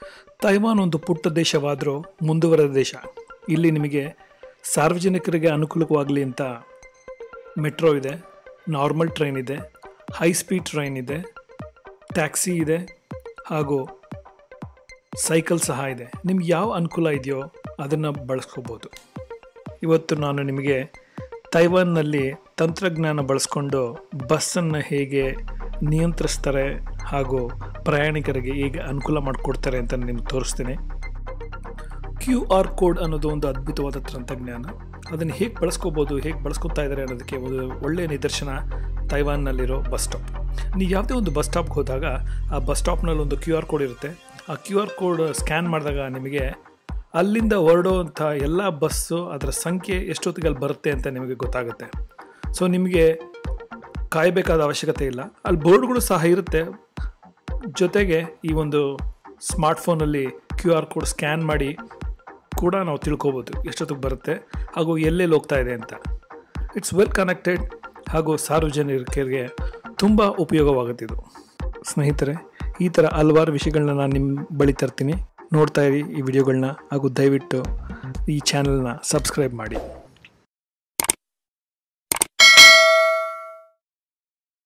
Taiwan ಒಂದು ಪುಟ್ಟ ದೇಶವಾದರೂ ಮುಂದುವರೆದ ದೇಶ ಇಲ್ಲಿ ನಿಮಗೆ ಸಾರ್ವಜನಿಕರಿಗೆ ಅನುಕೂಲವಾಗಲಿ ಅಂತ ಮೆಟ್ರೋ ಇದೆ ನಾರ್ಮಲ್ ಟ್ರೈನ್ ಇದೆ ಹೈ ಸ್ಪೀಡ್ ಟ್ರೈನ್ ಇದೆ ಟ್ಯಾಕ್ಸಿ ಇದೆ ಹಾಗೂ ಸೈಕಲ್ ಸಹ ಇದೆ ನಿಮ್ಗೆ ಯಾವ ಅನುಕೂಲ ಇದೆಯೋ ಅದನ್ನು ಬಳಸ್ಕೋಬೋದು ಇವತ್ತು ನಾನು ನಿಮಗೆ ತೈವಾನ್ನಲ್ಲಿ ತಂತ್ರಜ್ಞಾನ ಬಳಸ್ಕೊಂಡು ಬಸ್ಸನ್ನು ಹೇಗೆ ನಿಯಂತ್ರಿಸ್ತಾರೆ ಹಾಗೂ ಪ್ರಯಾಣಿಕರಿಗೆ ಹೇಗೆ ಅನುಕೂಲ ಮಾಡಿಕೊಡ್ತಾರೆ ಅಂತ ನಿಮ್ಗೆ ತೋರಿಸ್ತೀನಿ ಕ್ಯೂ ಆರ್ ಕೋಡ್ ಅನ್ನೋದು ಒಂದು ಅದ್ಭುತವಾದ ತಂತ್ರಜ್ಞಾನ ಅದನ್ನು ಹೇಗೆ ಬಳಸ್ಕೋಬೋದು ಹೇಗೆ ಬಳಸ್ಕೊತಾ ಇದ್ದಾರೆ ಅನ್ನೋದಕ್ಕೆ ಒಂದು ಒಳ್ಳೆಯ ನಿದರ್ಶನ ತೈವಾನ್ನಲ್ಲಿರೋ ಬಸ್ ಸ್ಟಾಪ್ ನೀವು ಯಾವುದೇ ಒಂದು ಬಸ್ ಸ್ಟಾಪ್ಗೆ ಹೋದಾಗ ಆ ಬಸ್ ಸ್ಟಾಪ್ನಲ್ಲಿ ಒಂದು ಕ್ಯೂ ಆರ್ ಕೋಡ್ ಇರುತ್ತೆ ಆ ಕ್ಯೂ ಆರ್ ಕೋಡ್ ಸ್ಕ್ಯಾನ್ ಮಾಡಿದಾಗ ನಿಮಗೆ ಅಲ್ಲಿಂದ ಹೊರಡುವಂಥ ಎಲ್ಲ ಬಸ್ಸು ಅದರ ಸಂಖ್ಯೆ ಎಷ್ಟೊತ್ತಿಗೆ ಅಲ್ಲಿ ಬರುತ್ತೆ ಅಂತ ನಿಮಗೆ ಗೊತ್ತಾಗುತ್ತೆ ಸೊ ನಿಮಗೆ ಕಾಯಬೇಕಾದ ಅವಶ್ಯಕತೆ ಇಲ್ಲ ಅಲ್ಲಿ ಬೋರ್ಡ್ಗಳು ಸಹ ಇರುತ್ತೆ ಜೊತೆಗೆ ಈ ಒಂದು ಸ್ಮಾರ್ಟ್ಫೋನಲ್ಲಿ ಕ್ಯೂ ಆರ್ ಕೋಡ್ ಸ್ಕ್ಯಾನ್ ಮಾಡಿ ಕೂಡ ನಾವು ತಿಳ್ಕೊಬೋದು ಎಷ್ಟೊತ್ತಿಗೆ ಬರುತ್ತೆ ಹಾಗೂ ಎಲ್ಲೆಲ್ಲಿ ಹೋಗ್ತಾ ಇದೆ ಅಂತ ಇಟ್ಸ್ ವೆಲ್ ಕನೆಕ್ಟೆಡ್ ಹಾಗೂ ಸಾರ್ವಜನಿಕರಿಗೆ ತುಂಬ ಉಪಯೋಗವಾಗುತ್ತಿದ್ದು ಸ್ನೇಹಿತರೆ ಈ ಥರ ಹಲವಾರು ವಿಷಯಗಳನ್ನ ನಾನು ನಿಮ್ಮ ಬಳಿ ತರ್ತೀನಿ ನೋಡ್ತಾ ಇರಿ ಈ ವಿಡಿಯೋಗಳನ್ನ ಹಾಗೂ ದಯವಿಟ್ಟು ಈ ಚಾನಲ್ನ ಸಬ್ಸ್ಕ್ರೈಬ್ ಮಾಡಿ